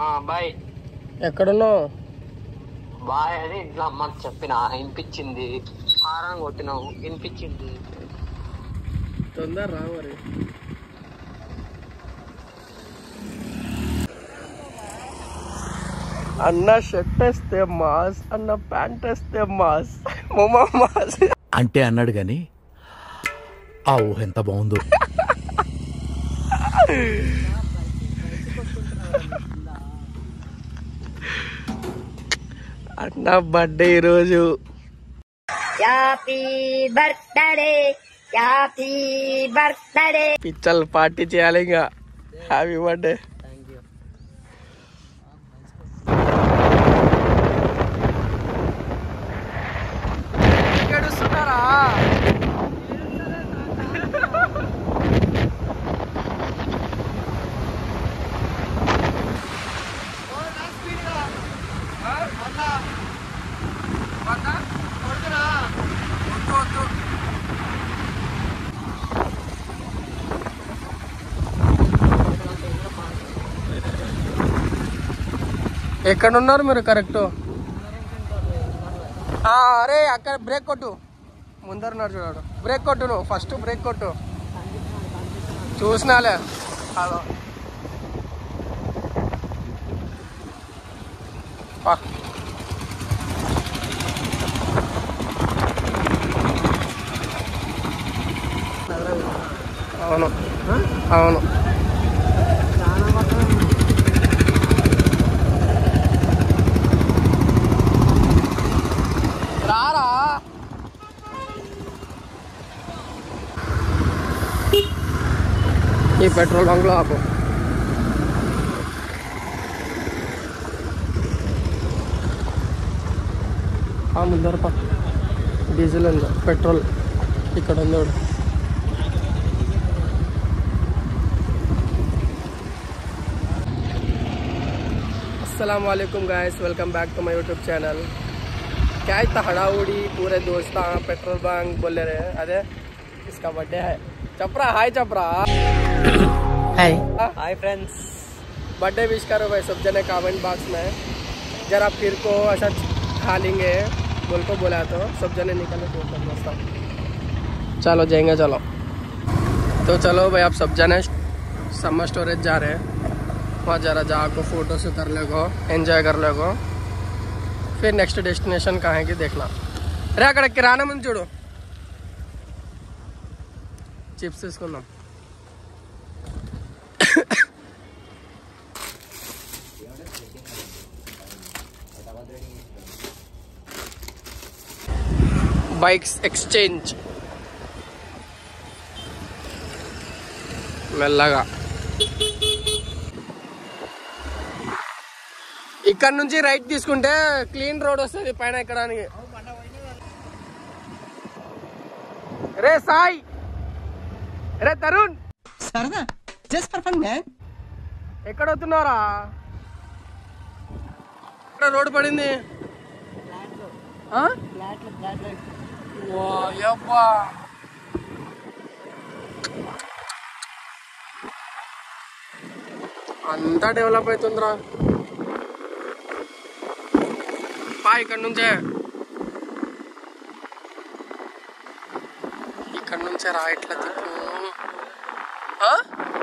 Bye ఎక్కడున్నావు bye అని ఇంట్లో అమ్మకి చెప్పిన వినిపించింది హారం కొట్టినావు వినిపించింది తొందర రా మరి అన్న షర్ట్ వేస్తే మాస్ అన్న ప్యాంట్ వేస్తే మాస్ మొమ్మ మాస్ అంటే అన్నాడు గాని ఆ ఊహ ఎంత బాగుందో అన్న బర్త్డే ఈరోజు హ్యాపీ బర్త్డే హ్యాపీ బర్త్డే పిచ్చల్ పార్టీ చేయాలి ఇంకా హ్యాపీ బర్త్డే ఎక్కడ ఉన్నారు మీరు కరెక్ట్ అరే అక్కడ బ్రేక్ కొట్టు ముందరున్నాడు చూడాడు బ్రేక్ కొట్టు నువ్వు ఫస్ట్ బ్రేక్ కొట్టు చూసినాలే అదో పా. అవును అవును రారా ఈ పెట్రోల్ బంక్లో ఆపు ఆ ముందర పా డీజిల్ ఉంది పెట్రోల్ ఇక్కడ ఉంది చూడు अस्सलाम वालेकुम guys welcome back to my YouTube channel क्या इतना हड़ाउड़ी पूरे दोस्त पेट्रोल बंक बोले रहे अरे इसका बर्थडे है चपरा हाय चपरा hi hi friends birthday wish करो भाई सब जने कमेंट बॉक्स में जरा फिर को ऐसा खा लेंगे बोल को बोला तो सब जने निकले तो सब दोस्त चलो जाएंगे चलो तो चलो भाई आप सब जने समर स्टोरेज जा रहे हैं वहाँ जरा जाको फोटो से कर लेगो ఎంజాయ్ कर लेगो फिर నెక్స్ట్ డెస్టినేషన్ कहाँ है कि देखना రే అక్కడ కిరాణా ముందు చూడు చిప్స్ తీసుకుందాం బైక్స్ ఎక్స్చేంజ్ మెల్లగా ఇక్కడ నుంచి రైట్ తీసుకుంటే క్లీన్ రోడ్ వస్తుంది పైన ఎక్కడానికి రే సాయి రే తరుణ్ సరదా జస్ట్ ఫర్ ఫన్ మ్యాన్ ఎక్కడ వస్తున్నారా ఇక్కడ రోడ్డు పడింది ఆ? వా, యబ్బా. అంతా డెవలప్ అవుతుందిరా పా ఇక్కడ నుంచే ఇక్కడ నుంచే రా ఇట్లా తిప్పు ఆ?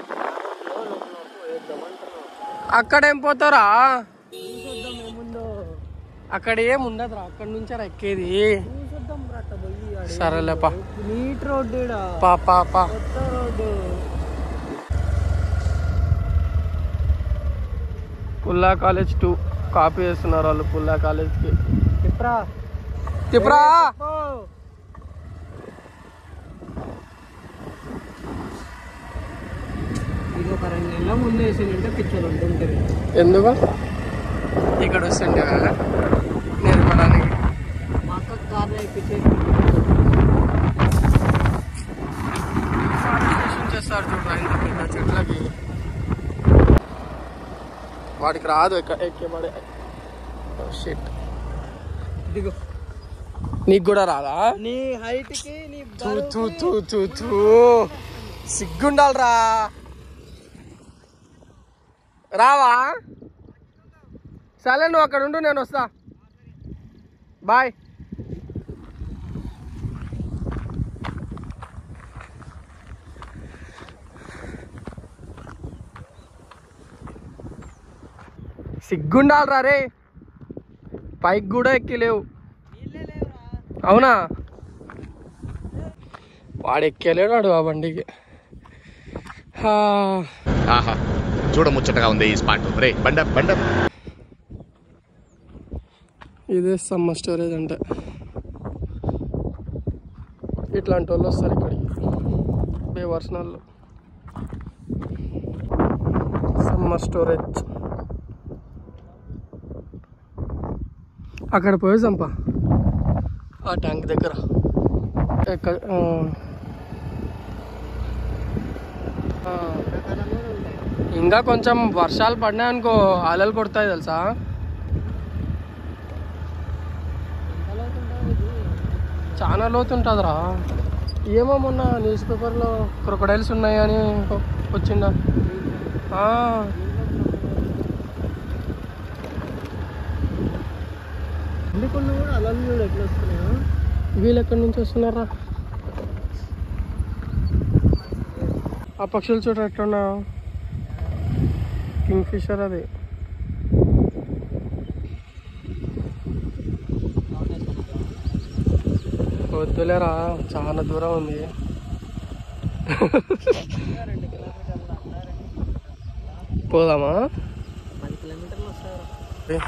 అక్కడేం పోతారా అక్కడ ఏం ఉండదురా అక్కడ నుంచే రా ఎక్కేది సరేలేపా నీట్ రోడ్డు పా పా పా కొత్త రోడ్డు పుల్లా కాలేజ్ టూ కాపీ చేస్తున్నారు వాళ్ళు పుల్లా కాలేజ్కి చెప్పరా తిప్పురా ఇది ఒక రెండు నెలల ముందు వేసిందంటే పిక్చర్ ఉంటుంది ఎందుకు ఇక్కడ వస్తుండే నేర్పడానికి మా అక్క కార్లో ఎక్కించేసి ఫారెస్టేషన్ చేస్తారు చూడరా ఇంత పెద్ద చెట్లకి వాడికి రాదు ఎక్క ఎక్కేవాడే షిట్ దిగు నీకు కూడా రాదా నీ హైట్ కి నీ తూ తూ తూ తూ తూ సిగ్గుండాలరా రావా సరే నువ్వు అక్కడ ఉండు నేను వస్తా బాయ్ సిగ్గుండాలరా రే పైకి కూడా ఎక్కిలేవు అవునా వాడు ఎక్కలేడు వాడు ఆ బండికి హా. ఆహా చూడముచ్చటగా ఉంది ఈ స్పాట్ రే బండ బండ ఇదే సమ్మర్ స్టోరేజ్ అంటే ఇట్లాంటి వాళ్ళు వస్తారు ఇక్కడికి బేవర్స్ వాళ్ళు సమ్మర్ స్టోరేజ్ అక్కడ పోయి చంప ఆ ట్యాంక్ దగ్గర ఎక్కడ ఆ. ఆ. ఇంకా కొంచెం వర్షాలు పడినాయి అనుకో అలలు కొడతాయి తెలుసా చాలా లోతుంటుందిరా ఏమో మొన్న న్యూస్ పేపర్లో క్రొకడైల్స్ ఉన్నాయని వచ్చిందా ఆ. ఎందుకున్నా కూడా అలా చూడు ఎట్లా వస్తున్నాయో వీళ్ళు ఎక్కడి నుంచి వస్తున్నారా ఆ పక్షులు చూడ ఎట్లున్నా కింగ్ ఫిషర్ అది వద్దులేరా చాలా దూరం ఉంది పోదామా పది కిలోమీటర్లు వస్తారు ఏ.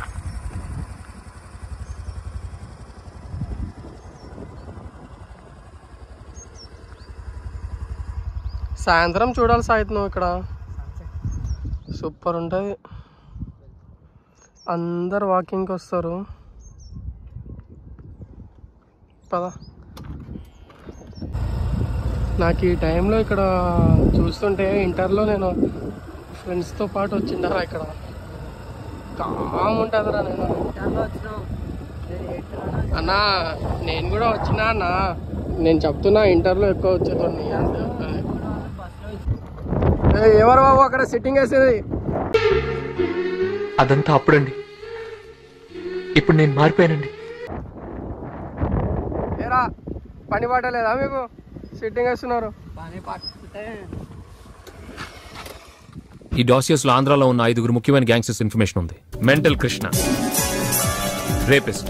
సాయంత్రం చూడాలి సాయిత్ నువ్వు ఇక్కడ సూపర్ ఉంటుంది అందరు వాకింగ్కి వస్తారు పద నాకు ఈ టైంలో ఇక్కడ చూస్తుంటే ఇంటర్లో నేను ఫ్రెండ్స్తో పాటు వచ్చిండారా ఇక్కడ కామ్ ఉంటుందిరా నేను చాలా వచ్చినావు నేను ఎయిట్ అన్నా నేను కూడా వచ్చినా అన్న నేను చెప్తున్నా ఇంటర్లో ఎక్కువ వచ్చేదాన్ని అని చెప్తాను. ఏయ్, ఎవరు బాబు అక్కడ సిట్టింగ్ వేసేది అదంతా అప్పుడండి ఇప్పుడు నేను మారిపోయానండి ఏరా పని పాట లేదా మీకు సిట్టింగ్ వేస్తున్నారు పని పట్టుకుంటే ఈ డాసియస్ లో ఆంధ్రాలో ఉన్న ఐదుగురు ముఖ్యమైన గ్యాంగ్స్టర్స్ ఇన్ఫర్మేషన్ ఉంది మెంటల్ కృష్ణ రేపిస్ట్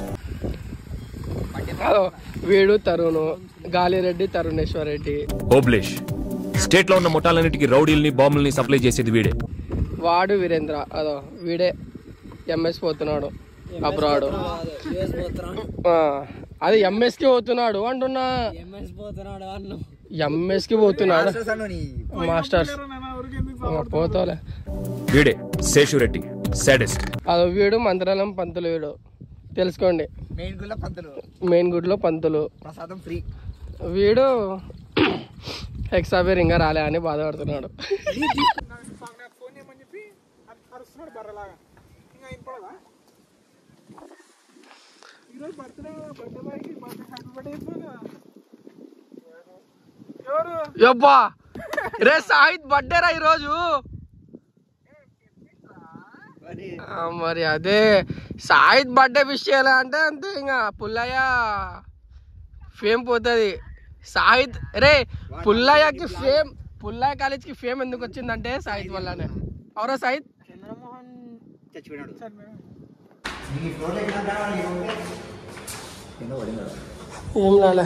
అదో వీడు తరుణ్ గాలిరెడ్డి తరుణేశ్వర్ రెడ్డి ఓబ్లేష్ స్టేట్ లో ఉన్న ముఠాలన్నిటికీ రౌడీల్ని బాంబుల్ని సప్లై చేసేది వీడే వాడు వీరేంద్ర అదో వీడే ఎంఎస్ పోతున్నాడు అబ్రాడ్ యూఎస్ పోతున్నాడు అది ఎంఎస్కి పోతున్నాడు అంటున్నా ఎంఎస్ పోతున్నాడు అన్ను ఎంఎస్కి పోతున్నాడు మాస్టర్స్ పోతాలే వీడే శేషురెడ్డి సాడెస్ట్ అది వీడు మంత్రాలయం పంతులు వీడు తెలుసుకోండి మెయిన్ గుల్ల పంతులు మెయిన్ గుడ్లో పంతులు ప్రసాదం ఫ్రీ వీడు ఎక్సాబేర్ ఇంకా రాలే అని బాధపడుతున్నాడు యబ్బా రే సాహిత్ బర్త్డే రా ఈరోజు ఆ, మరి అదే సాహిత్ బర్త్డే విష్ చేయాలి అంటే అంతే ఇంకా పుల్లయ్య ఫేమ్ పోతుంది సాహిత్ రే పుల్లయ్యకి ఫేమ్ పుల్లయ్య కాలేజ్కి ఫేమ్ ఎందుకు వచ్చిందంటే సాహిత్ వల్లనే అవురా సాహిత్ చంద్రమోహన్ చచ్చిపోయినాడు ఏం లాలే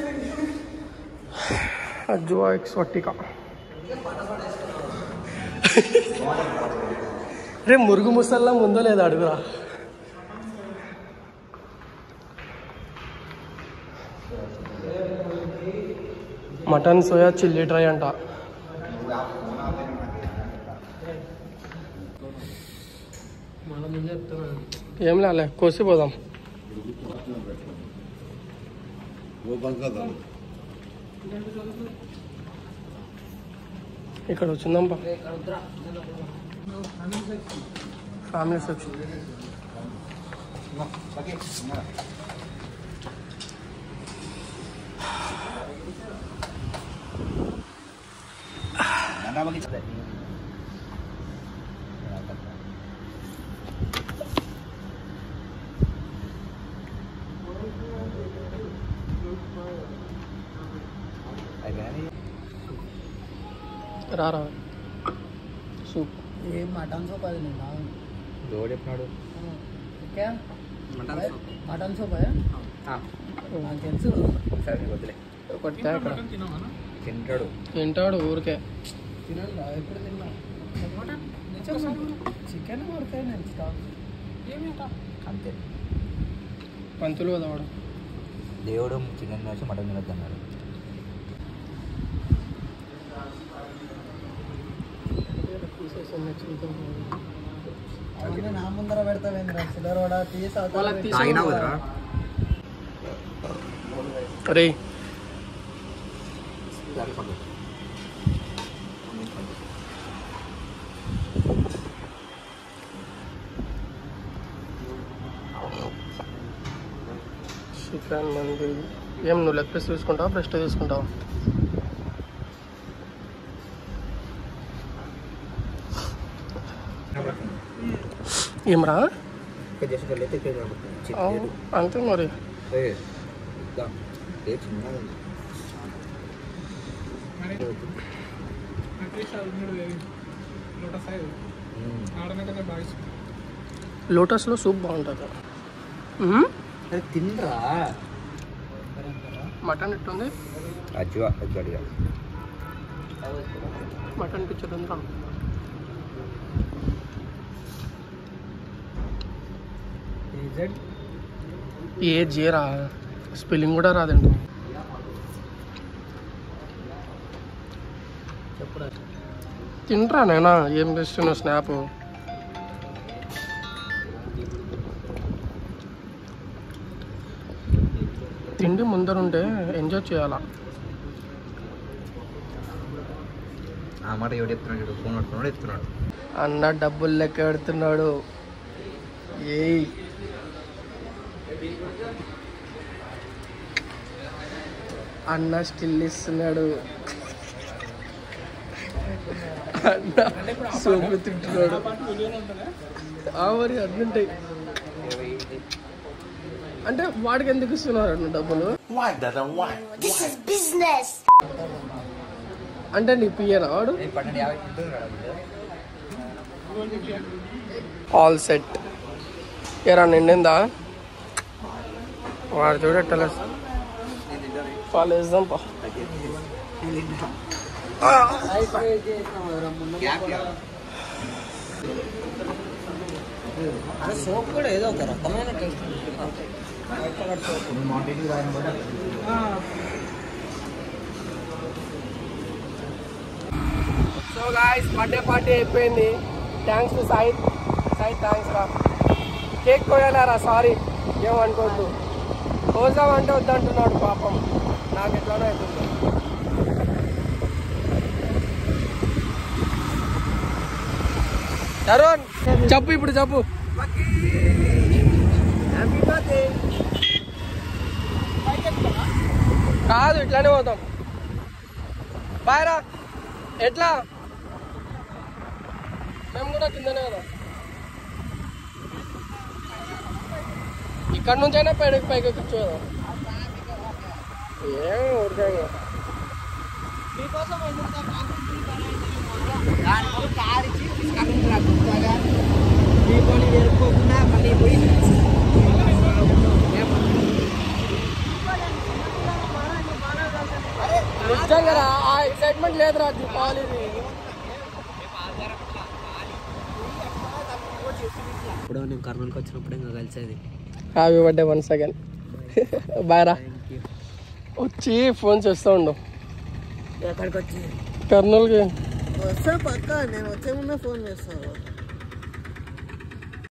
అజ్జువా ఎక్స్వట్టికా రే మురుగు ముసల్లా ముందో లేదా అడుగురా మటన్ సోయా చిల్లీ డ్రై అంట మన ముందు చెప్తున్నాను ఏం లాలే కోసిపోదాం ఇక్కడ వచ్చిందంపా ఫ్యామిలీ సెక్షన్ రారా సూప్ ఏ మటన్ సూప్ అది నేను ఎవడు చెప్పినాడు మటన్ సూప్ నాకు తెలుసు సరే వదిలే ఒకటి తే ఇక్కడ తింటాడు తింటాడు ఊరికే తినడు ఎప్పుడు తిన్నా చికెన్ కొడతాయి నేను స్టాక్ అంతే పంతులు కదా వాడు దేవుడు చికెన్ వచ్చి మటన్ తినొద్దు అన్నాడు అవన్నీ నా ముందర పెడతావేంద్ర చిల్లర వడ తీసి అవతల వాళ్ళకి పెట్టు. తీసి తాగినా వదరా అరే చికెన్ మంది ఏం నువ్వు లెగ్ పీస్ తీసుకుంటావా బ్రెస్ట్ తీసుకుంటావా ఏమరా జస్ట్ వెళ్ళి ఇక్కడ కనబడుతుంది. అవును, అంతే మరి ఏ, ఇద్దా. ఏ చిన్నగా ఉంది. మ్మ్. లోటస్లో సూప్ బాగుంటుంది మ్మ్? అది తినరా మటన్ ఎట్టుంది అజ్జు అజ్జు అడిగా మటన్ పిక్చర్ ఉందా ఏ జీరా స్పెల్లింగ్ కూడా రాదండి తింటరా నేనా ఏం చేస్తున్నావు స్నాప్ తిండి ముందరుంటే ఎంజాయ్ చేయాలా ఆ మాట ఎవడు చెప్తున్నాడు చూడు ఫోన్ పట్టుకున్నాడు ఎత్తున్నాడు అన్న డబ్బులు లెక్క పెడుతున్నాడు ఏయ్ అన్న స్టిల్ ఇస్తున్నాడు అన్న సోపు తింటున్నాడు ఆ మరి అన్నుంటాయి అంటే వాడికి ఎందుకు ఇస్తున్నారు అన్న డబ్బులు This is business. అంటే నీ పియ్యనా వాడు పన్నెండు యాభై తింటుంది ఆల్ సెట్ ఎరా నిండిందా వాడు చూడట్టలే పాలు వేద్దాం పా సోప్ కూడా ఏదో ఒక రకమైన taste so guys birthday party అయిపోయింది thanks to Sai Sai thanks రా కేక్ కోయలేరా సారీ ఏమనుకోవద్దు కోసామంటే వద్దంటున్నాడు పాపం నాకు ఎట్లానో అవుతుంది తరుణ్ చెప్పు ఇప్పుడు చెప్పు కాదు ఇట్లానే పోతాం బాయ్ రా ఎట్లా మేము కూడా కిందనే కదా ఇక్కడ నుంచైనా పైకి పైకి కూర్చోదాం ఏం ఊరికే దీపావళి జరుపుకోకుండా మళ్ళీ పోయి నిజంగా రా, ఆ ఎక్సైట్మెంట్ లేదురా దీపావళిది ఇప్పుడు నేను కర్నూలుకి వచ్చినప్పుడు ఇంకా కలిసేది happy birthday one second bye రా వచ్చి ఫోన్ చేస్తూ ఉండు ఎక్కడికి వచ్చి కర్నూలుకి వస్తా పక్క నేను వచ్చే ముందే ఫోన్ చేస్తాను